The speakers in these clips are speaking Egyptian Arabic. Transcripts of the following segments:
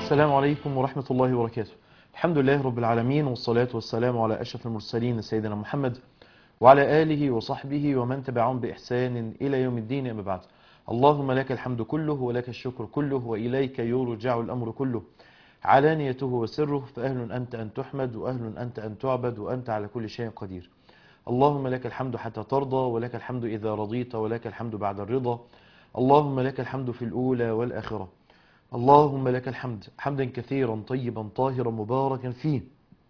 السلام عليكم ورحمة الله وبركاته الحمد لله رب العالمين والصلاة والسلام على أشرف المرسلين سيدنا محمد وعلى آله وصحبه ومن تبعهم بإحسان إلى يوم الدين أما بعد اللهم لك الحمد كله ولك الشكر كله وإليك يرجع الأمر كله علانيته وسره فأهل أنت أن تحمد وأهل أنت أن تعبد وأنت على كل شيء قدير اللهم لك الحمد حتى ترضى ولك الحمد إذا رضيت ولك الحمد بعد الرضا اللهم لك الحمد في الأولى والآخرة اللهم لك الحمد حمدا كثيرا طيبا طاهرا مباركا فيه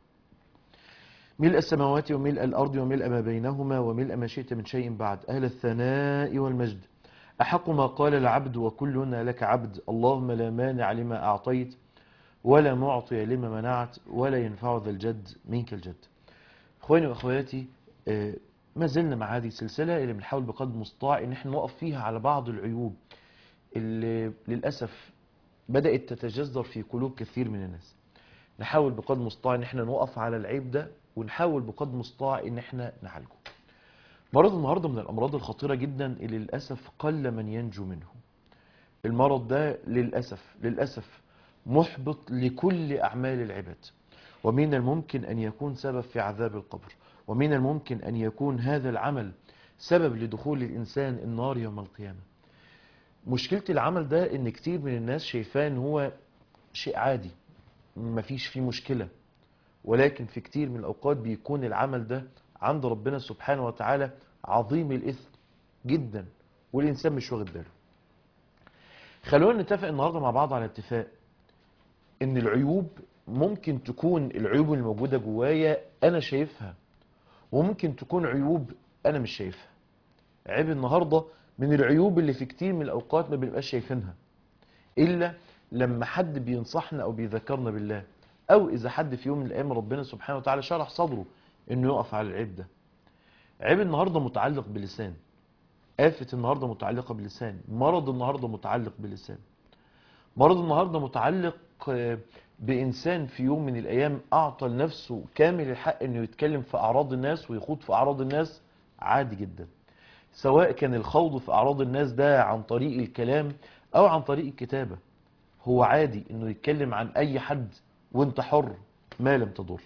ملء السماوات وملء الأرض وملء ما بينهما وملء ما شئت من شيء بعد أهل الثناء والمجد أحق ما قال العبد وكلنا لك عبد اللهم لا مانع لما أعطيت ولا معطي لما منعت ولا ينفع ذا الجد منك الجد اخواني واخواتي آه، ما زلنا مع هذه السلسلة اللي بنحاول بقدر المستطاع ان احنا نقف فيها على بعض العيوب اللي للأسف بدأت تتجذر في قلوب كثير من الناس نحاول بقدر المستطاع ان احنا نقف على العيب ده ونحاول بقدر المستطاع ان احنا نعالجه مرض النهاردة من الأمراض الخطيرة جدا اللي للأسف قل من ينجو منه المرض ده للأسف للأسف محبط لكل أعمال العباد ومن الممكن أن يكون سبب في عذاب القبر ومن الممكن أن يكون هذا العمل سبب لدخول الإنسان النار يوم القيامة مشكلة العمل ده ان كتير من الناس شايفاه ان هو شيء عادي مفيش فيه مشكلة ولكن في كتير من الأوقات بيكون العمل ده عند ربنا سبحانه وتعالى عظيم الإثم جدا والإنسان مش واخد باله خلونا نتفق النهاردة مع بعض على اتفاق ان العيوب ممكن تكون العيوب الموجودة جوايا انا شايفها وممكن تكون عيوب انا مش شايفها عيب النهاردة من العيوب اللي في كتير من الاوقات ما بنبقاش شايفينها الا لما حد بينصحنا او بيذكرنا بالله او اذا حد في يوم من الايام ربنا سبحانه وتعالى شرح صدره انه يقف على العيب ده عيب النهاردة متعلق بلسان آفة النهاردة متعلقة بلسان مرض النهاردة متعلق بلسان مرض النهاردة متعلق آه، بإنسان في يوم من الأيام أعطى لنفسه كامل الحق أنه يتكلم في أعراض الناس ويخوض في أعراض الناس عادي جدا سواء كان الخوض في أعراض الناس ده عن طريق الكلام أو عن طريق الكتابة هو عادي أنه يتكلم عن أي حد وانت حر ما لم تضر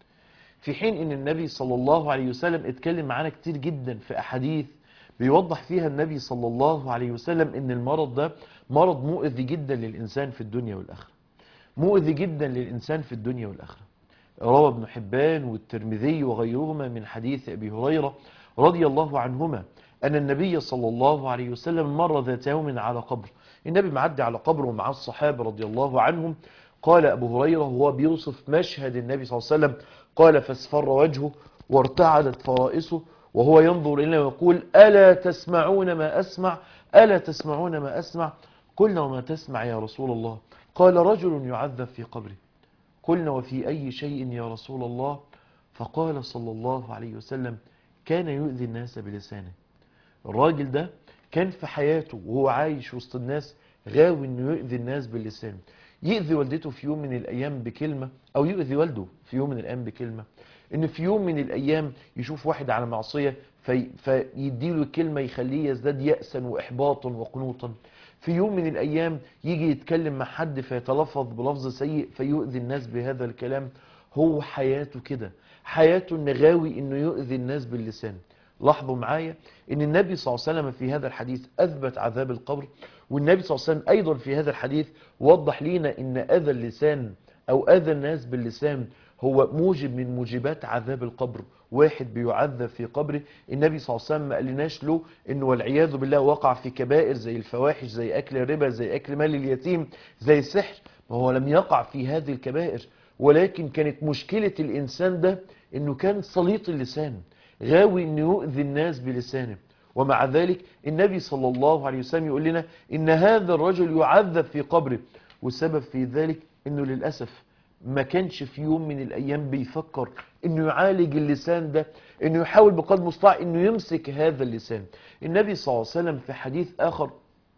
في حين أن النبي صلى الله عليه وسلم اتكلم معانا كتير جدا في أحاديث بيوضح فيها النبي صلى الله عليه وسلم ان المرض ده مرض مؤذي جدا للإنسان في الدنيا والآخرة مؤذي جدا للإنسان في الدنيا والآخرة روى ابن حبان والترمذي وغيرهما من حديث أبي هريرة رضي الله عنهما أن النبي صلى الله عليه وسلم مر ذات يوم على قبر النبي معدي على قبر ومع الصحابة رضي الله عنهم قال أبو هريرة وهو بيوصف مشهد النبي صلى الله عليه وسلم قال فاصفر وجهه وارتعدت فرائسه وهو ينظر إلينا ويقول ألا تسمعون ما أسمع ألا تسمعون ما أسمع قلنا وما تسمع يا رسول الله قال رجل يعذب في قبره قلنا وفي أي شيء يا رسول الله فقال صلى الله عليه وسلم كان يؤذي الناس بلسانه الراجل ده كان في حياته وهو عايش وسط الناس غاوي انه يؤذي الناس باللسان يؤذي والدته في يوم من الايام بكلمة او يؤذي والده في يوم من الايام بكلمة ان في يوم من الايام يشوف واحد على معصية في فيديله كلمة يخليه يزداد يأسا واحباطا وقنوطا في يوم من الايام يجي يتكلم مع حد فيتلفظ بلفظ سيء فيؤذي الناس بهذا الكلام هو حياته كده حياته انه غاوي انه يؤذي الناس باللسان لاحظوا معايا ان النبي صلى الله عليه وسلم في هذا الحديث اثبت عذاب القبر والنبي صلى الله عليه وسلم ايضا في هذا الحديث وضح لنا ان اذى اللسان او اذى الناس باللسان هو موجب من موجبات عذاب القبر واحد بيعذب في قبره النبي صلى الله عليه وسلم ما قالناش له انه والعياذ بالله وقع في كبائر زي الفواحش زي اكل الربا زي اكل مال اليتيم زي السحر ما هو لم يقع في هذه الكبائر ولكن كانت مشكلة الانسان ده انه كان سليط اللسان غاوي انه يؤذي الناس بلسانه ومع ذلك النبي صلى الله عليه وسلم يقول لنا ان هذا الرجل يعذب في قبره والسبب في ذلك انه للأسف ما كانش في يوم من الايام بيفكر انه يعالج اللسان ده انه يحاول بقدر المستطاع انه يمسك هذا اللسان النبي صلى الله عليه وسلم في حديث اخر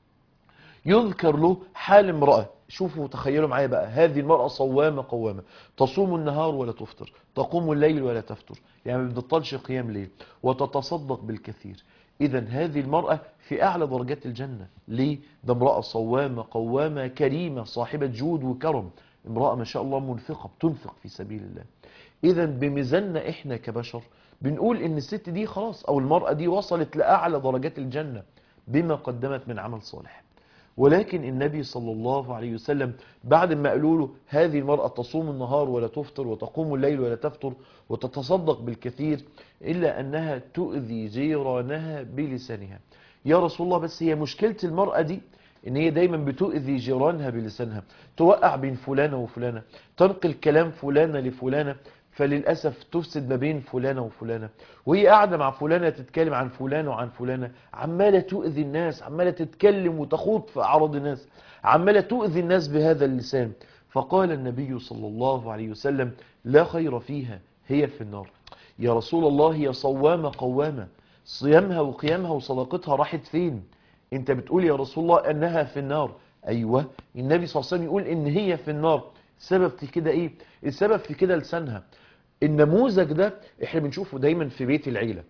يذكر له حال امرأة شوفوا تخيلوا معايا بقى هذه المرأة صوامة قوامة تصوم النهار ولا تفطر تقوم الليل ولا تفتر يعني ما بتبطلش قيام ليل وتتصدق بالكثير إذا هذه المرأة في أعلى درجات الجنة ليه؟ ده امرأة صوامة قوامة كريمة صاحبة جود وكرم امرأة ما شاء الله منفقة بتنفق في سبيل الله إذا بميزاننا إحنا كبشر بنقول إن الست دي خلاص أو المرأة دي وصلت لأعلى درجات الجنة بما قدمت من عمل صالح ولكن النبي صلى الله عليه وسلم بعد ما قالوا له هذه المرأة تصوم النهار ولا تفطر وتقوم الليل ولا تفطر وتتصدق بالكثير إلا أنها تؤذي جيرانها بلسانها يا رسول الله بس هي مشكلة المرأة دي ان هي دايما بتؤذي جيرانها بلسانها توقع بين فلانة وفلانة تنقل كلام فلانة لفلانة فللأسف تفسد ما بين فلانة وفلانة وهي قاعدة مع فلانة تتكلم عن فلانة وعن فلانة عمالة تؤذي الناس عمالة تتكلم وتخوض في أعراض الناس عمالة تؤذي الناس بهذا اللسان فقال النبي صلى الله عليه وسلم لا خير فيها هي في النار يا رسول الله هي صوامة قوامة صيامها وقيامها وصداقتها راحت فين انت بتقول يا رسول الله انها في النار ايوه النبي صلى الله عليه وسلم يقول ان هي في النار السبب في كده ايه السبب في كده لسانها النموذج ده احنا بنشوفه دايما في بيت العيلة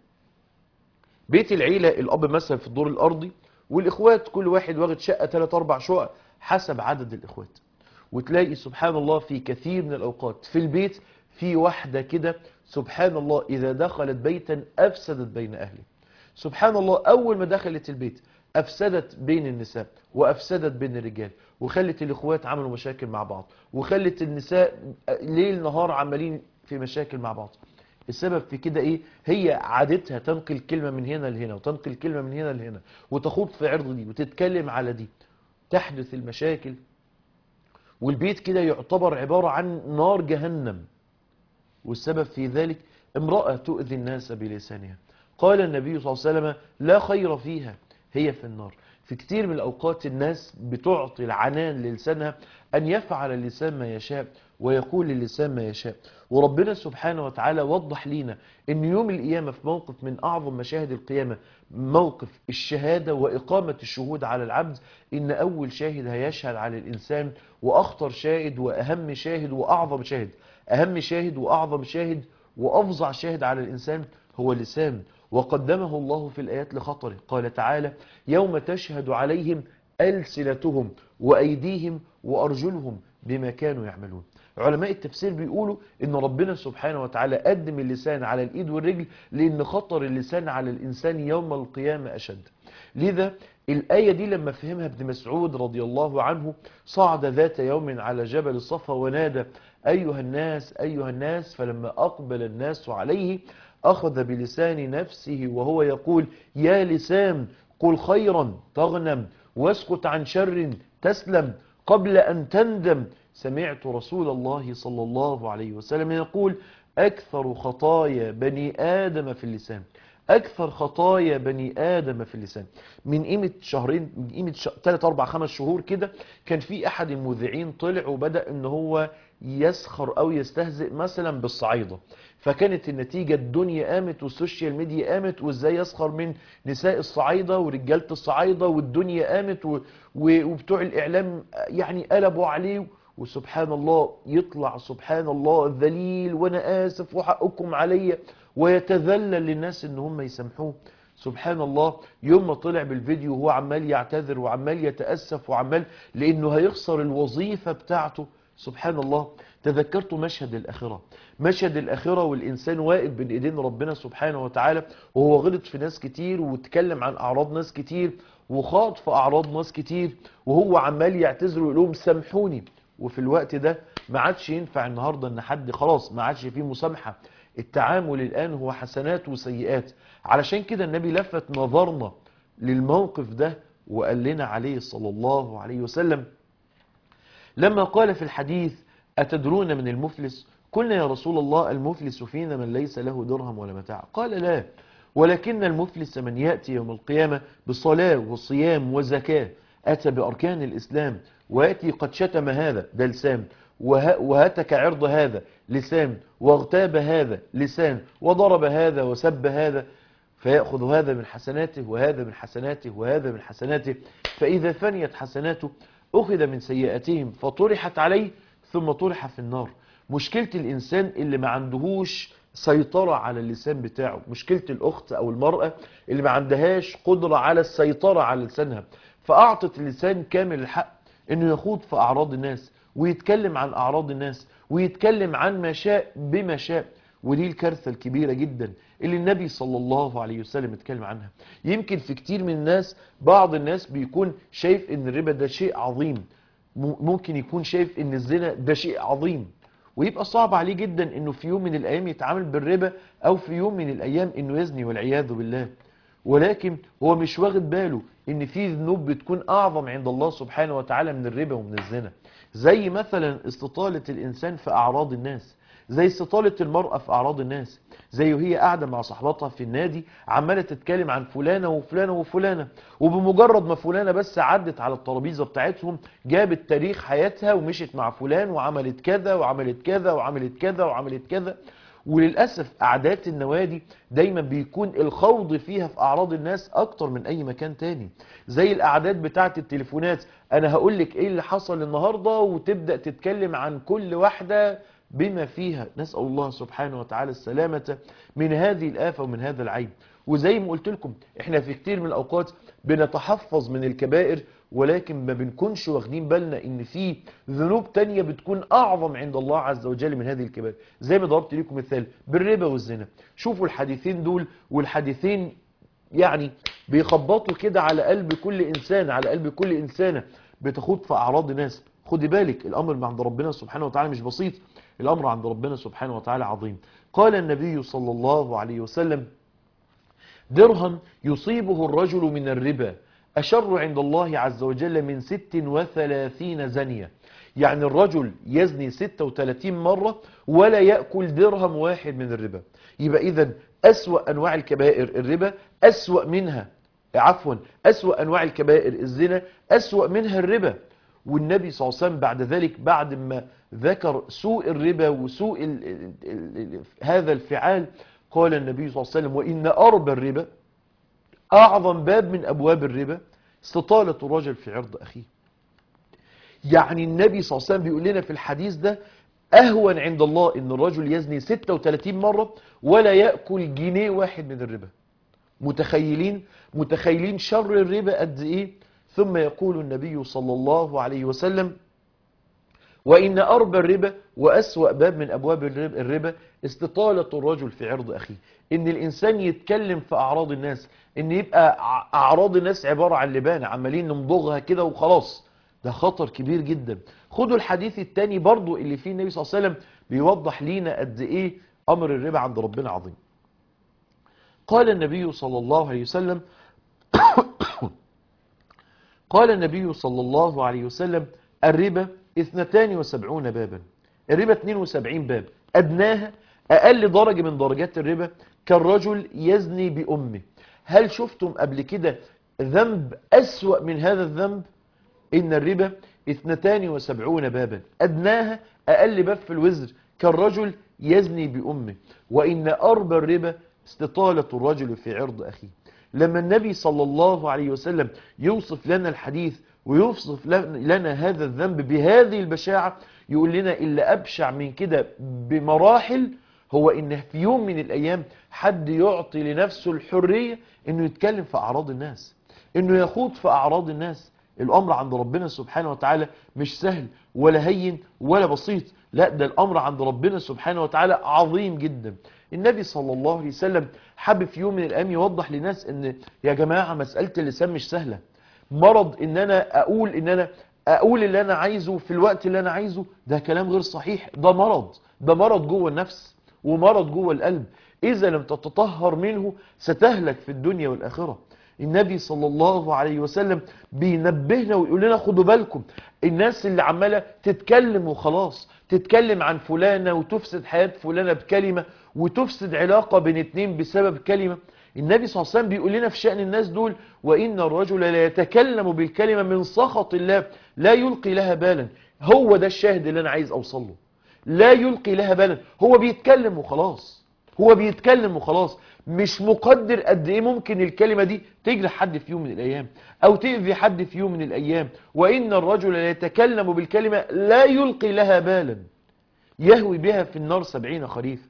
بيت العيلة الاب مثلا في الدور الارضي والاخوات كل واحد واخد شقة 3 4 شقق حسب عدد الاخوات وتلاقي سبحان الله في كثير من الاوقات في البيت في واحدة كده سبحان الله اذا دخلت بيتا افسدت بين اهله سبحان الله اول ما دخلت البيت افسدت بين النساء وافسدت بين الرجال وخلت الاخوات عملوا مشاكل مع بعض وخلت النساء ليل نهار عمالين في مشاكل مع بعض السبب في كده ايه هي عادتها تنقل كلمة من هنا لهنا وتنقل كلمة من هنا لهنا وتخوض في عرض دي وتتكلم على دي تحدث المشاكل والبيت كده يعتبر عبارة عن نار جهنم والسبب في ذلك امرأة تؤذي الناس بلسانها قال النبي صلى الله عليه وسلم لا خير فيها هي في النار في كتير من الأوقات الناس بتعطي العنان للسانها أن يفعل اللسان ما يشاء ويقول اللسان ما يشاء وربنا سبحانه وتعالى وضح لينا أن يوم القيامة في موقف من أعظم مشاهد القيامة موقف الشهادة وإقامة الشهود على العبد إن أول شاهد هيشهد على الإنسان وأخطر شاهد وأهم شاهد وأعظم شاهد أهم شاهد وأعظم شاهد وأفظع شاهد على الإنسان هو اللسان وقدمه الله في الآيات لخطره قال تعالى يوم تشهد عليهم ألسنتهم وأيديهم وأرجلهم بما كانوا يعملون علماء التفسير بيقولوا ان ربنا سبحانه وتعالى قدم اللسان على الايد والرجل لان خطر اللسان على الانسان يوم القيامة اشد لذا الآية دي لما فهمها ابن مسعود رضي الله عنه صعد ذات يوم على جبل الصفا ونادى أيها الناس أيها الناس فلما أقبل الناس عليه أخذ بلسان نفسه وهو يقول يا لسان قل خيرا تغنم واسكت عن شر تسلم قبل أن تندم سمعت رسول الله صلى الله عليه وسلم يقول أكثر خطايا بني آدم في اللسان أكثر خطايا بني آدم في اللسان من قيمة شهرين من قيمة 3 4 5 شهور كده كان في أحد المذيعين طلع وبدأ إن هو يسخر أو يستهزئ مثلا بالصعيدة فكانت النتيجة الدنيا قامت والسوشيال ميديا قامت وازاي يسخر من نساء الصعايدة ورجالة الصعايدة والدنيا قامت و... و... وبتوع الإعلام يعني قلبوا عليه وسبحان الله يطلع سبحان الله الذليل وانا آسف وحقكم عليا ويتذلل للناس ان هم يسامحوه سبحان الله يوم ما طلع بالفيديو وهو عمال يعتذر وعمال يتأسف وعمال لانه هيخسر الوظيفة بتاعته سبحان الله تذكرت مشهد الآخرة مشهد الآخرة والإنسان واقف بين إيدين ربنا سبحانه وتعالى وهو غلط في ناس كتير واتكلم عن أعراض ناس كتير وخاض في أعراض ناس كتير وهو عمال يعتذر ويقول لهم سامحوني وفي الوقت ده ما عادش ينفع النهاردة ان حد خلاص ما عادش فيه مسامحة التعامل الآن هو حسنات وسيئات علشان كده النبي لفت نظرنا للموقف ده وقال لنا عليه صلى الله عليه وسلم لما قال في الحديث أتدرون من المفلس قلنا يا رسول الله المفلس فينا من ليس له درهم ولا متاع قال لا ولكن المفلس من يأتي يوم القيامة بصلاة وصيام وزكاة أتى بأركان الإسلام ويأتي قد شتم هذا ده لسان وهتك عرض هذا لسان واغتاب هذا لسان وضرب هذا وسب هذا فيأخذ هذا من حسناته وهذا من حسناته وهذا من حسناته فإذا فنيت حسناته أخذ من سيئاتهم فطرحت عليه ثم طرح في النار مشكلة الإنسان اللي ما عندهوش سيطرة على اللسان بتاعه مشكلة الأخت أو المرأة اللي ما عندهاش قدرة على السيطرة على لسانها فأعطت اللسان كامل الحق أنه يخوض في أعراض الناس ويتكلم عن أعراض الناس ويتكلم عن ما شاء بما شاء ودي الكارثة الكبيرة جدا اللي النبي صلى الله عليه وسلم اتكلم عنها يمكن في كتير من الناس بعض الناس بيكون شايف ان الربا ده شيء عظيم ممكن يكون شايف ان الزنا ده شيء عظيم ويبقى صعب عليه جدا انه في يوم من الايام يتعامل بالربا او في يوم من الايام انه يزني والعياذ بالله ولكن هو مش واخد باله ان في ذنوب بتكون اعظم عند الله سبحانه وتعالى من الربا ومن الزنا زي مثلا استطالة الانسان في اعراض الناس زي استطالة المرأة في أعراض الناس زي وهي قاعدة مع صاحبتها في النادي عمالة تتكلم عن فلانة وفلانة وفلانة وبمجرد ما فلانة بس عدت على الترابيزة بتاعتهم جابت تاريخ حياتها ومشت مع فلان وعملت كذا وعملت كذا وعملت كذا وعملت كذا وللأسف أعداد النوادي دايما بيكون الخوض فيها في أعراض الناس أكتر من أي مكان تاني زي الأعداد بتاعت التليفونات أنا هقولك إيه اللي حصل النهاردة وتبدأ تتكلم عن كل واحدة بما فيها نسأل الله سبحانه وتعالى السلامة من هذه الآفة ومن هذا العيب وزي ما قلت لكم احنا في كتير من الأوقات بنتحفظ من الكبائر ولكن ما بنكونش واخدين بالنا ان في ذنوب تانية بتكون اعظم عند الله عز وجل من هذه الكبائر زي ما ضربت لكم مثال بالربا والزنا شوفوا الحديثين دول والحديثين يعني بيخبطوا كده على قلب كل انسان على قلب كل انسانة بتخوض في اعراض الناس خدي بالك الامر من عند ربنا سبحانه وتعالى مش بسيط الامر عند ربنا سبحانه وتعالى عظيم قال النبي صلى الله عليه وسلم درهم يصيبه الرجل من الربا أشر عند الله عز وجل من ست وثلاثين زنية يعني الرجل يزني ستة وثلاثين مرة ولا يأكل درهم واحد من الربا يبقى إذن أسوأ أنواع الكبائر الربا أسوأ منها عفوا أسوأ أنواع الكبائر الزنا أسوأ منها الربا والنبي صلى الله عليه وسلم بعد ذلك بعد ما ذكر سوء الربا وسوء ال ال ال هذا الفعال قال النبي صلى الله عليه وسلم وإن أربى الربا أعظم باب من أبواب الربا استطالة الرجل في عرض أخيه يعني النبي صلى الله عليه وسلم بيقول لنا في الحديث ده أهون عند الله إن الرجل يزني 36 مرة ولا يأكل جنيه واحد من الربا متخيلين متخيلين شر الربا قد إيه ثم يقول النبي صلى الله عليه وسلم وإن أربى الربا وأسوأ باب من أبواب الربا استطالة الرجل في عرض أخيه إن الإنسان يتكلم في أعراض الناس إن يبقى أعراض الناس عبارة عن لبانة عمالين نمضغها كده وخلاص ده خطر كبير جدا خدوا الحديث التاني برضو اللي فيه النبي صلى الله عليه وسلم بيوضح لينا قد إيه أمر الربا عند ربنا عظيم قال النبي صلى الله عليه وسلم قال النبي صلى الله عليه وسلم الربا اثنتان وسبعون بابا الربا 72 باب أدناها أقل درجة من درجات الربا كالرجل يزني بأمه هل شفتم قبل كده ذنب أسوأ من هذا الذنب إن الربا اثنتان وسبعون بابا أدناها أقل باب في الوزر كالرجل يزني بأمه وإن أربى الربا استطالة الرجل في عرض أخيه لما النبي صلى الله عليه وسلم يوصف لنا الحديث ويوصف لنا هذا الذنب بهذه البشاعة يقول لنا إلا أبشع من كده بمراحل هو إن في يوم من الأيام حد يعطي لنفسه الحرية إنه يتكلم في أعراض الناس إنه يخوض في أعراض الناس الأمر عند ربنا سبحانه وتعالى مش سهل ولا هين ولا بسيط لا ده الأمر عند ربنا سبحانه وتعالى عظيم جدا النبي صلى الله عليه وسلم حب في يوم من الأيام يوضح لناس إن يا جماعة مسألة اللسان مش سهلة مرض إن أنا أقول إن أنا أقول اللي أنا عايزه في الوقت اللي أنا عايزه ده كلام غير صحيح ده مرض ده مرض جوه النفس ومرض جوه القلب إذا لم تتطهر منه ستهلك في الدنيا والآخرة النبي صلى الله عليه وسلم بينبهنا ويقول لنا خدوا بالكم الناس اللي عمالة تتكلم وخلاص تتكلم عن فلانة وتفسد حياة فلانة بكلمة وتفسد علاقة بين اتنين بسبب كلمة النبي صلى الله عليه وسلم بيقول لنا في شأن الناس دول وإن الرجل لا يتكلم بالكلمة من سخط الله لا يلقي لها بالا هو ده الشاهد اللي أنا عايز أوصل له لا يلقي لها بالا هو بيتكلم وخلاص هو بيتكلم وخلاص مش مقدر قد ايه ممكن الكلمة دي تجرح حد في يوم من الايام او تأذي حد في يوم من الايام وان الرجل لا يتكلم بالكلمة لا يلقي لها بالا يهوي بها في النار سبعين خريف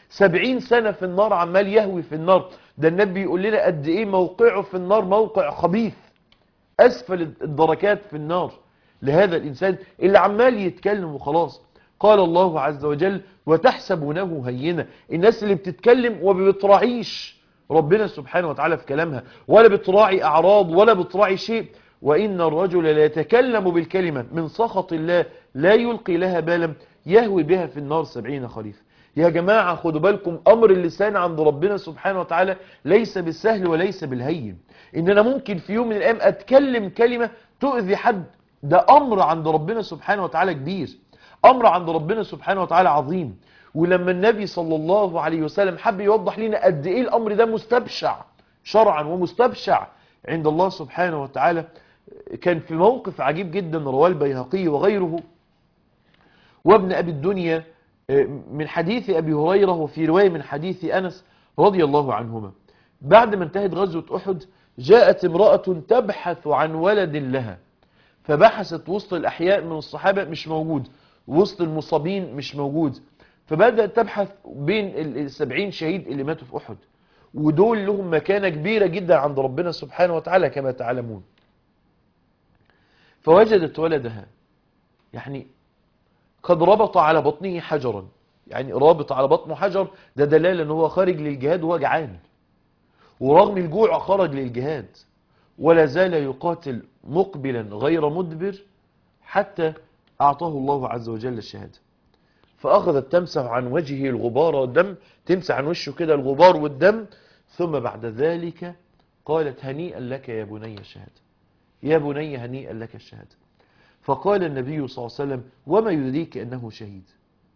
سبعين سنة في النار عمال يهوي في النار ده النبي يقول لنا قد ايه موقعه في النار موقع خبيث اسفل الدركات في النار لهذا الانسان اللي عمال يتكلم وخلاص قال الله عز وجل وتحسبونه هينة الناس اللي بتتكلم وما بتراعيش ربنا سبحانه وتعالى في كلامها ولا بتراعي اعراض ولا بتراعي شيء وان الرجل لا يتكلم بالكلمة من سخط الله لا يلقي لها بالا يهوي بها في النار سبعين خريف يا جماعة خدوا بالكم أمر اللسان عند ربنا سبحانه وتعالى ليس بالسهل وليس بالهين إن أنا ممكن في يوم من الأيام أتكلم كلمة تؤذي حد ده أمر عند ربنا سبحانه وتعالى كبير أمر عند ربنا سبحانه وتعالى عظيم ولما النبي صلى الله عليه وسلم حب يوضح لنا قد إيه الأمر ده مستبشع شرعا ومستبشع عند الله سبحانه وتعالى كان في موقف عجيب جدا رواه البيهقي وغيره وابن أبي الدنيا من حديث أبي هريرة وفي رواية من حديث أنس رضي الله عنهما بعد ما انتهت غزوة أحد جاءت امرأة تبحث عن ولد لها فبحثت وسط الأحياء من الصحابة مش موجود وسط المصابين مش موجود فبدأت تبحث بين السبعين شهيد اللي ماتوا في أحد ودول لهم مكانة كبيرة جدا عند ربنا سبحانه وتعالى كما تعلمون فوجدت ولدها يعني قد ربط على بطنه حجرا يعني رابط على بطنه حجر ده دلالة ان هو خارج للجهاد وهو جعان ورغم الجوع خرج للجهاد ولا زال يقاتل مقبلا غير مدبر حتى أعطاه الله عز وجل الشهادة فأخذت تمسح عن وجهه الغبار والدم تمسح عن وشه كده الغبار والدم ثم بعد ذلك قالت هنيئا لك يا بني الشهادة يا بني هنيئا لك الشهادة فقال النبي صلى الله عليه وسلم وما يدريك أنه شهيد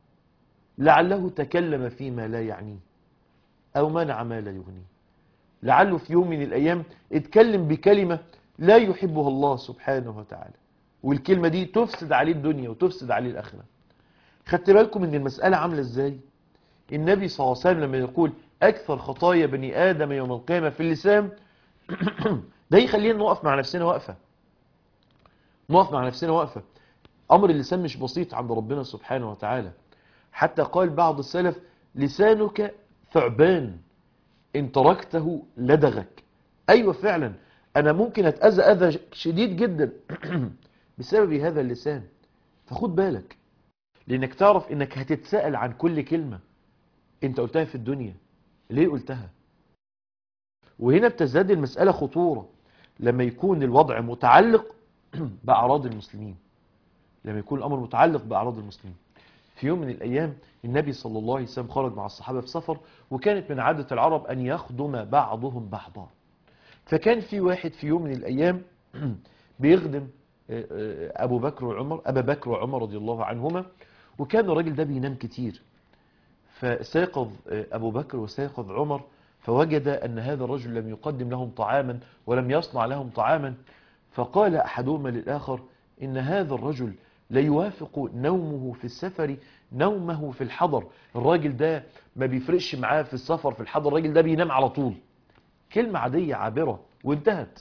لعله تكلم فيما لا يعنيه أو منع ما لا يغنيه لعله في يوم من الأيام اتكلم بكلمة لا يحبها الله سبحانه وتعالى والكلمة دي تفسد عليه الدنيا وتفسد عليه الآخرة خدت بالكم ان المسألة عاملة ازاي النبي صلى الله عليه وسلم لما يقول أكثر خطايا بني آدم يوم القيامة في اللسان ده يخلينا نقف مع نفسنا وقفة نقف مع نفسنا وقفة أمر اللسان مش بسيط عند ربنا سبحانه وتعالى حتى قال بعض السلف لسانك ثعبان إن تركته لدغك أيوة فعلا أنا ممكن أتأذى أذى شديد جدا بسبب هذا اللسان فخد بالك لأنك تعرف إنك هتتسأل عن كل كلمة أنت قلتها في الدنيا ليه قلتها وهنا بتزداد المسألة خطورة لما يكون الوضع متعلق بأعراض المسلمين لما يكون الأمر متعلق بأعراض المسلمين في يوم من الأيام النبي صلى الله عليه وسلم خرج مع الصحابة في سفر وكانت من عادة العرب أن يخدم بعضهم بعضا فكان في واحد في يوم من الأيام بيخدم أبو بكر وعمر أبا بكر وعمر رضي الله عنهما وكان الراجل ده بينام كتير فاستيقظ أبو بكر واستيقظ عمر فوجد أن هذا الرجل لم يقدم لهم طعاما ولم يصنع لهم طعاما فقال أحدهما للآخر إن هذا الرجل لا يوافق نومه في السفر نومه في الحضر الراجل ده ما بيفرقش معاه في السفر في الحضر الراجل ده بينام على طول كلمة عادية عابرة وانتهت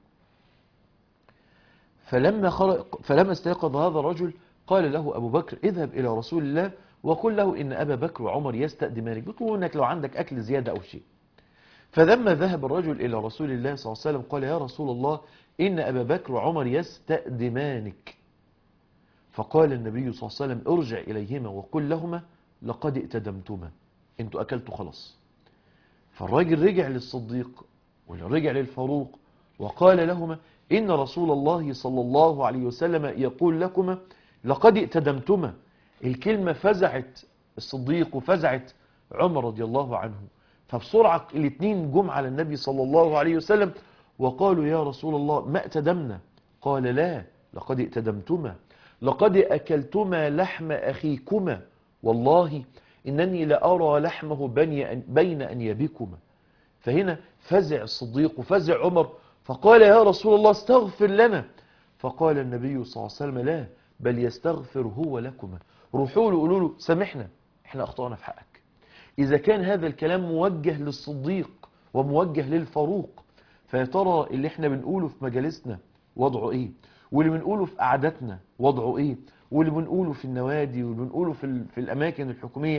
فلما, خرج فلما استيقظ هذا الرجل قال له أبو بكر اذهب إلى رسول الله وقل له إن أبا بكر وعمر يستأدمانك بيطلبوا أنك لو عندك أكل زيادة أو شيء فلما ذهب الرجل إلى رسول الله صلى الله عليه وسلم قال يا رسول الله إن أبا بكر وعمر يستأدمانك فقال النبي صلى الله عليه وسلم ارجع إليهما وقل لهما لقد ائتدمتما انتوا أكلتوا خلاص فالراجل رجع للصديق ورجع للفاروق وقال لهما إن رسول الله صلى الله عليه وسلم يقول لكما لقد ائتدمتما الكلمة فزعت الصديق وفزعت عمر رضي الله عنه فبسرعة الاثنين جم على النبي صلى الله عليه وسلم وقالوا يا رسول الله ما اتدمنا قال لا لقد ائتدمتما لقد أكلتما لحم أخيكما والله إنني لأرى لحمه بين أنيابكما فهنا فزع الصديق وفزع عمر فقال يا رسول الله استغفر لنا فقال النبي صلى الله عليه وسلم لا بل يستغفر هو لكما روحوا له قولوا له سامحنا احنا أخطأنا في حقك إذا كان هذا الكلام موجه للصديق وموجه للفاروق فيا ترى اللي احنا بنقوله في مجالسنا وضعه ايه واللي بنقوله في قعداتنا وضعه ايه واللي بنقوله في النوادي واللي بنقوله في, في الأماكن الحكومية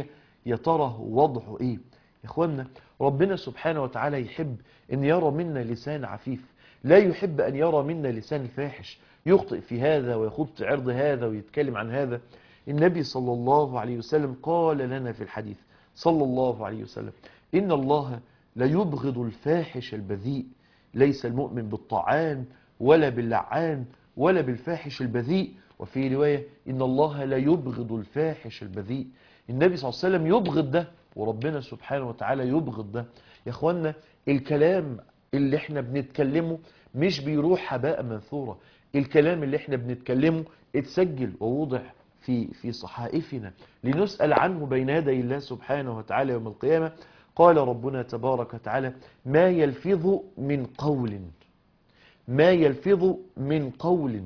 يا ترى وضعه ايه يا اخوانا ربنا سبحانه وتعالى يحب ان يرى منا لسان عفيف لا يحب ان يرى منا لسان فاحش يخطئ في هذا ويخوض في عرض هذا ويتكلم عن هذا النبي صلى الله عليه وسلم قال لنا في الحديث صلى الله عليه وسلم إن الله لا يبغض الفاحش البذيء ليس المؤمن بالطعان ولا باللعان ولا بالفاحش البذيء وفي رواية إن الله لا يبغض الفاحش البذيء النبي صلى الله عليه وسلم يبغض ده وربنا سبحانه وتعالى يبغض ده يا اخوانا الكلام اللي احنا بنتكلمه مش بيروح هباء منثورا الكلام اللي احنا بنتكلمه اتسجل ووضع في في صحائفنا لنسأل عنه بين يدي الله سبحانه وتعالى يوم القيامة قال ربنا تبارك وتعالى ما يلفظ من قول ما يلفظ من قول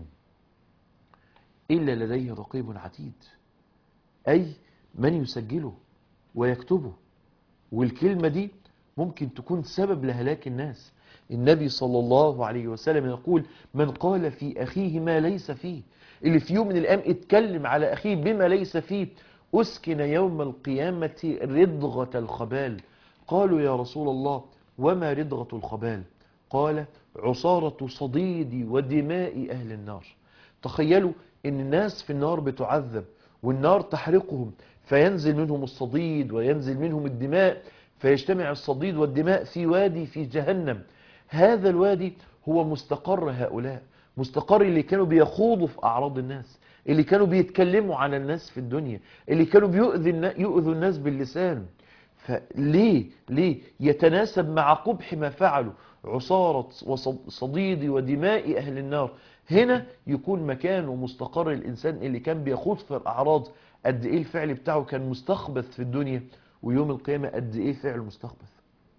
إلا لديه رقيب عتيد أي من يسجله ويكتبه والكلمة دي ممكن تكون سبب لهلاك الناس النبي صلى الله عليه وسلم يقول من قال في أخيه ما ليس فيه اللي في يوم من الأيام اتكلم على أخيه بما ليس فيه أسكن يوم القيامة ردغة الخبال قالوا يا رسول الله وما ردغة الخبال قال عصارة صديد ودماء أهل النار تخيلوا ان الناس في النار بتعذب والنار تحرقهم فينزل منهم الصديد وينزل منهم الدماء فيجتمع الصديد والدماء في وادي في جهنم هذا الوادي هو مستقر هؤلاء مستقر اللي كانوا بيخوضوا في أعراض الناس اللي كانوا بيتكلموا على الناس في الدنيا اللي كانوا بيؤذي يؤذوا الناس باللسان فليه ليه يتناسب مع قبح ما فعلوا عصارة وصديد ودماء أهل النار هنا يكون مكان ومستقر الإنسان اللي كان بيخوض في الأعراض قد إيه الفعل بتاعه كان مستخبث في الدنيا ويوم القيامة قد إيه فعل مستخبث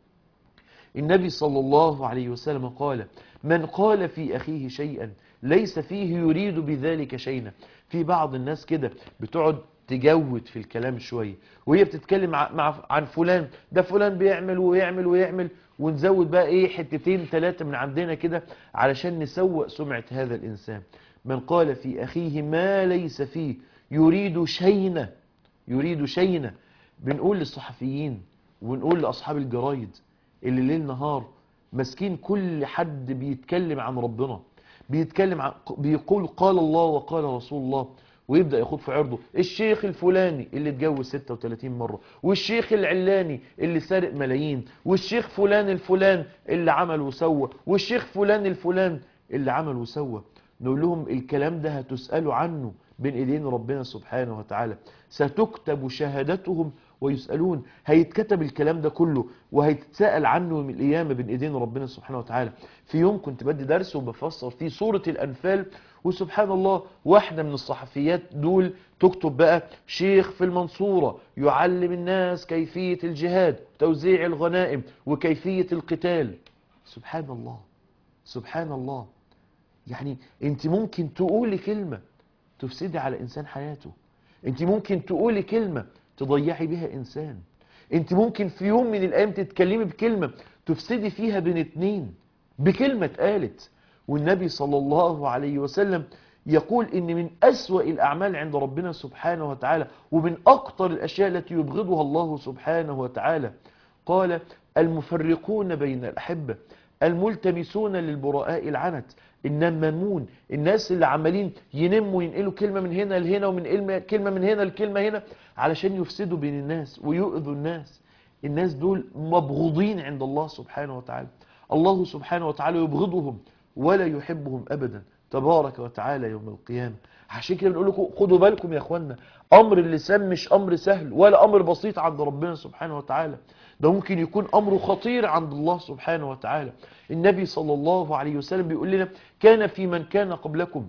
النبي صلى الله عليه وسلم قال من قال في أخيه شيئا ليس فيه يريد بذلك شيئا في بعض الناس كده بتقعد تجود في الكلام شوية وهي بتتكلم مع عن فلان ده فلان بيعمل ويعمل ويعمل ونزود بقى ايه حتتين ثلاثة من عندنا كده علشان نسوق سمعة هذا الإنسان من قال في أخيه ما ليس فيه يريد شينة يريد شينة بنقول للصحفيين ونقول لأصحاب الجرايد اللي ليل نهار مسكين كل حد بيتكلم عن ربنا بيتكلم عن بيقول قال الله وقال رسول الله ويبدأ يخوض في عرضه الشيخ الفلاني اللي اتجوز 36 مرة والشيخ العلاني اللي سارق ملايين والشيخ فلان الفلان اللي عمل وسوى والشيخ فلان الفلان اللي عمل وسوى نقول لهم الكلام ده هتسألوا عنه بين ايدين ربنا سبحانه وتعالى ستكتب شهادتهم ويسألون هيتكتب الكلام ده كله وهيتسأل عنه من القيامة بين ايدين ربنا سبحانه وتعالى في يوم كنت بدي درس وبفسر فيه سورة الأنفال وسبحان الله واحدة من الصحفيات دول تكتب بقى شيخ في المنصورة يعلم الناس كيفية الجهاد توزيع الغنائم وكيفية القتال سبحان الله سبحان الله يعني انت ممكن تقولي كلمة تفسدي على انسان حياته انت ممكن تقولي كلمة تضيعي بها انسان انت ممكن في يوم من الايام تتكلمي بكلمة تفسدي فيها بين اتنين بكلمة اتقالت والنبي صلى الله عليه وسلم يقول ان من اسوأ الاعمال عند ربنا سبحانه وتعالى ومن اكتر الاشياء التي يبغضها الله سبحانه وتعالى قال المفرقون بين الاحبة الملتمسون للبراء العنت النمامون الناس اللي عمالين ينموا ينقلوا كلمة من هنا لهنا ومن كلمة من هنا لكلمة هنا علشان يفسدوا بين الناس ويؤذوا الناس الناس دول مبغوضين عند الله سبحانه وتعالى الله سبحانه وتعالى يبغضهم ولا يحبهم أبدا تبارك وتعالى يوم القيامة عشان كده بنقول لكم خدوا بالكم يا اخوانا امر اللسان مش امر سهل ولا امر بسيط عند ربنا سبحانه وتعالى ده ممكن يكون امره خطير عند الله سبحانه وتعالى النبي صلى الله عليه وسلم بيقول لنا كان في من كان قبلكم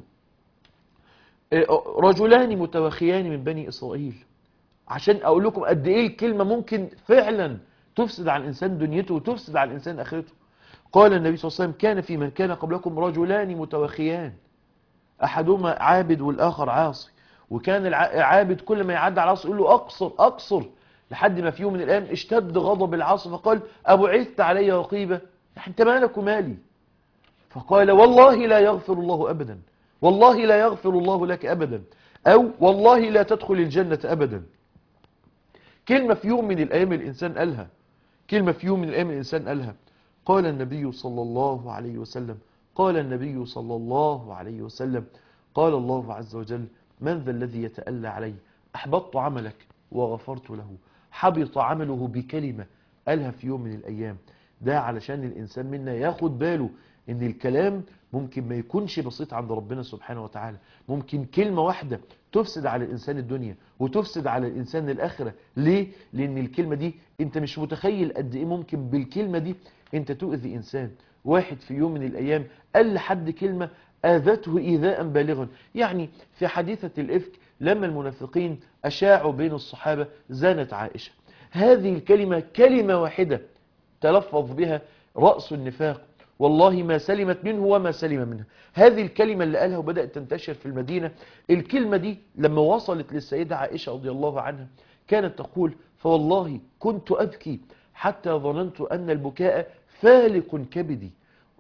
رجلان متوخيان من بني اسرائيل عشان اقول لكم قد ايه الكلمة ممكن فعلا تفسد على الانسان دنيته وتفسد على الانسان اخرته قال النبي صلى الله عليه وسلم كان في من كان قبلكم رجلان متوخيان احدهما عابد والاخر عاصي وكان العابد كل ما يعدي على العاصي يقول له اقصر اقصر لحد ما في يوم من الايام اشتد غضب العاصي فقال ابعثت علي رقيبه انت مالك ومالي فقال والله لا يغفر الله ابدا والله لا يغفر الله لك ابدا او والله لا تدخل الجنه ابدا كلمة في يوم من الأيام الإنسان قالها كلمة في يوم من الأيام الإنسان قالها قال النبي صلى الله عليه وسلم قال النبي صلى الله عليه وسلم قال الله عز وجل من ذا الذي يتألى علي أحبطت عملك وغفرت له حبط عمله بكلمة قالها في يوم من الأيام ده علشان الإنسان منا ياخد باله ان الكلام ممكن ما يكونش بسيط عند ربنا سبحانه وتعالى ممكن كلمة واحدة تفسد على الإنسان الدنيا وتفسد على الإنسان الآخرة ليه؟ لأن الكلمة دي أنت مش متخيل قد إيه ممكن بالكلمة دي أنت تؤذي إنسان واحد في يوم من الأيام قال لحد كلمة آذته إيذاء بالغا يعني في حديثة الإفك لما المنافقين أشاعوا بين الصحابة زانت عائشة هذه الكلمة كلمة واحدة تلفظ بها رأس النفاق والله ما سلمت منه وما سلم منها هذه الكلمة اللي قالها وبدأت تنتشر في المدينة الكلمة دي لما وصلت للسيدة عائشة رضي الله عنها كانت تقول فوالله كنت أبكي حتى ظننت أن البكاء فالق كبدي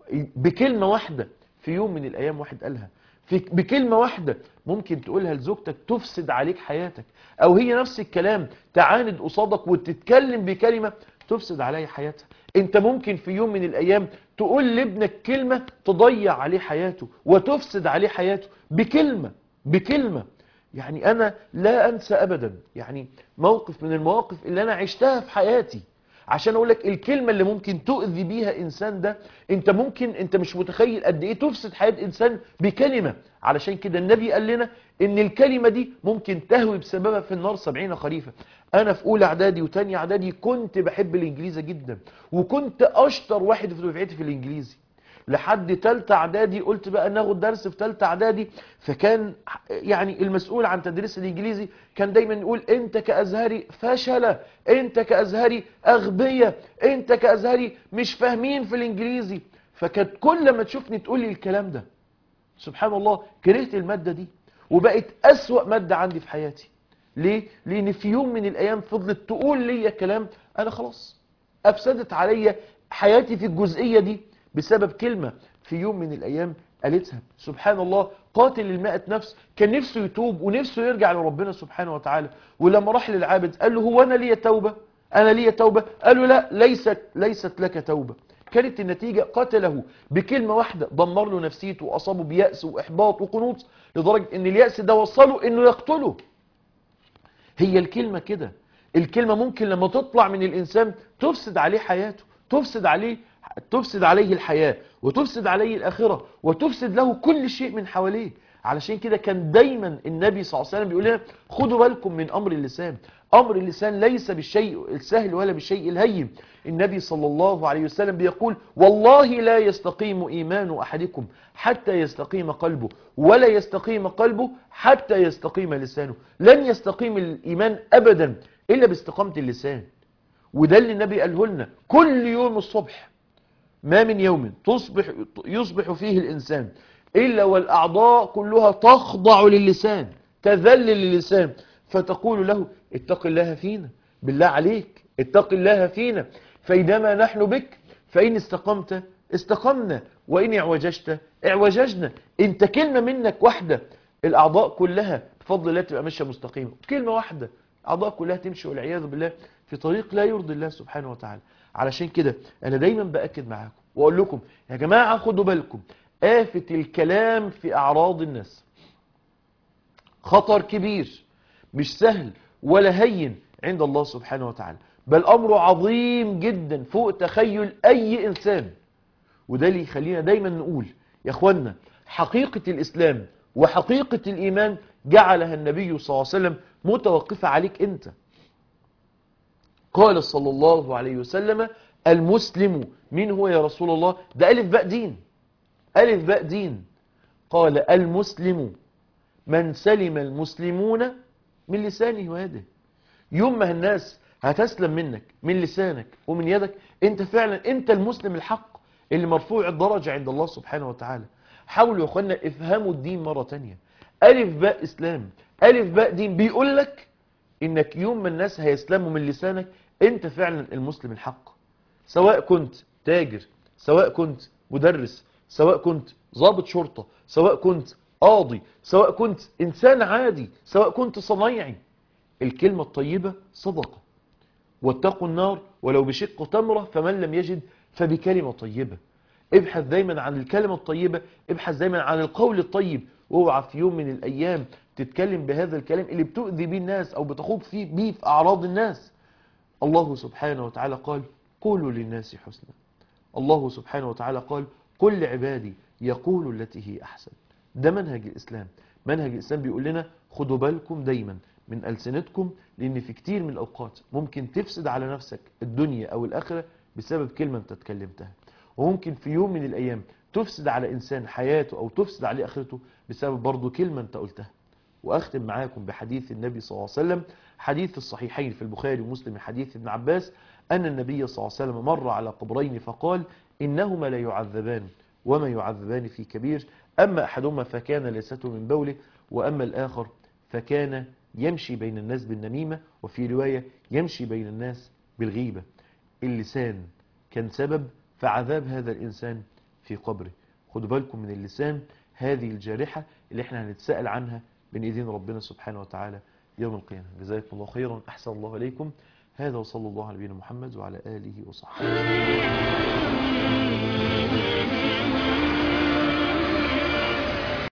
بكلمة واحدة في يوم من الأيام واحد قالها في بكلمة واحدة ممكن تقولها لزوجتك تفسد عليك حياتك أو هي نفس الكلام تعاند قصادك وتتكلم بكلمة تفسد عليها حياتها انت ممكن في يوم من الايام تقول لابنك كلمة تضيع عليه حياته وتفسد عليه حياته بكلمة بكلمة يعني انا لا انسى ابدا يعني موقف من المواقف اللي انا عشتها في حياتي عشان اقول لك الكلمة اللي ممكن تؤذي بيها انسان ده انت ممكن انت مش متخيل قد ايه تفسد حياة انسان بكلمة علشان كده النبي قال لنا ان الكلمة دي ممكن تهوي بسببها في النار سبعين خريفة انا في اولى اعدادي وتانية اعدادي كنت بحب الانجليزي جدا وكنت اشطر واحد في دفعتي في الانجليزي لحد تالتة اعدادي قلت بقى ناخد درس في تالتة اعدادي فكان يعني المسؤول عن تدريس الانجليزي كان دايما يقول انت كازهري فشلة انت كازهري اغبية انت كازهري مش فاهمين في الانجليزي فكانت كل ما تشوفني تقول لي الكلام ده سبحان الله كرهت المادة دي وبقت اسوأ مادة عندي في حياتي ليه؟ لان في يوم من الايام فضلت تقول لي كلام انا خلاص افسدت عليا حياتي في الجزئية دي بسبب كلمة في يوم من الأيام قالتها سبحان الله قاتل المائة نفس كان نفسه يتوب ونفسه يرجع لربنا سبحانه وتعالى ولما راح للعابد قال له هو أنا لي توبة أنا لي توبة قال له لا ليست, ليست لك توبة كانت النتيجة قتله بكلمة واحدة دمر له نفسيته وأصابه بيأس وإحباط وقنوط لدرجة أن اليأس ده وصله أنه يقتله هي الكلمة كده الكلمة ممكن لما تطلع من الإنسان تفسد عليه حياته تفسد عليه تفسد عليه الحياة وتفسد عليه الآخرة وتفسد له كل شيء من حواليه علشان كده كان دايما النبي صلى الله عليه وسلم بيقول لنا خدوا بالكم من أمر اللسان أمر اللسان ليس بالشيء السهل ولا بالشيء الهين النبي صلى الله عليه وسلم بيقول والله لا يستقيم إيمان أحدكم حتى يستقيم قلبه ولا يستقيم قلبه حتى يستقيم لسانه لن يستقيم الإيمان أبدا إلا باستقامة اللسان وده اللي النبي قاله لنا كل يوم الصبح ما من يوم تصبح يصبح فيه الإنسان إلا والأعضاء كلها تخضع للسان تذل للسان فتقول له اتق الله فينا بالله عليك اتق الله فينا فإنما نحن بك فإن استقمت استقمنا وإن اعوججت اعوججنا انت كلمة منك واحدة الأعضاء كلها بفضل الله تبقى ماشيه مستقيمة كلمة واحدة الأعضاء كلها تمشي والعياذ بالله في طريق لا يرضي الله سبحانه وتعالى علشان كده أنا دايما بأكد معاكم وأقول لكم يا جماعة خدوا بالكم آفة الكلام في أعراض الناس خطر كبير مش سهل ولا هين عند الله سبحانه وتعالى بل أمره عظيم جدا فوق تخيل أي إنسان وده اللي يخلينا دايما نقول يا أخوانا حقيقة الإسلام وحقيقة الإيمان جعلها النبي صلى الله عليه وسلم متوقفة عليك أنت قال صلى الله عليه وسلم المسلم من هو يا رسول الله ده ألف باء دين ألف باء دين قال المسلم من سلم المسلمون من لسانه ويده يوم ما الناس هتسلم منك من لسانك ومن يدك انت فعلا انت المسلم الحق اللي مرفوع الدرجة عند الله سبحانه وتعالى حاولوا يا اخوانا افهموا الدين مرة تانية ألف باء إسلام ألف باء دين بيقول لك إنك يوم ما الناس هيسلموا من لسانك أنت فعلا المسلم الحق سواء كنت تاجر سواء كنت مدرس سواء كنت ضابط شرطة سواء كنت قاضي سواء كنت إنسان عادي سواء كنت صنايعي الكلمة الطيبة صدقة واتقوا النار ولو بشق تمرة فمن لم يجد فبكلمة طيبة ابحث دايما عن الكلمة الطيبة ابحث دايما عن القول الطيب واوعى في يوم من الأيام تتكلم بهذا الكلام اللي بتؤذي بيه الناس أو بتخوض فيه بيه في أعراض الناس الله سبحانه وتعالى قال قولوا للناس حسنا الله سبحانه وتعالى قال قل لعبادي يقولوا التي هي أحسن ده منهج الإسلام منهج الإسلام بيقول لنا خدوا بالكم دايما من ألسنتكم لأن في كتير من الأوقات ممكن تفسد على نفسك الدنيا أو الآخرة بسبب كلمة أنت اتكلمتها وممكن في يوم من الأيام تفسد على إنسان حياته أو تفسد عليه آخرته بسبب برضه كلمة أنت قلتها وأختم معاكم بحديث النبي صلى الله عليه وسلم حديث الصحيحين في البخاري ومسلم من حديث ابن عباس أن النبي صلى الله عليه وسلم مر على قبرين فقال إنهما لا يعذبان وما يعذبان في كبير أما أحدهما فكان ليسته من بوله وأما الآخر فكان يمشي بين الناس بالنميمة وفي رواية يمشي بين الناس بالغيبة اللسان كان سبب في عذاب هذا الإنسان في قبره خدوا بالكم من اللسان هذه الجارحة اللي احنا هنتسأل عنها بين ايدين ربنا سبحانه وتعالى يوم القيامة جزاكم الله خيرا أحسن الله إليكم هذا وصلى الله على نبينا محمد وعلى آله وصحبه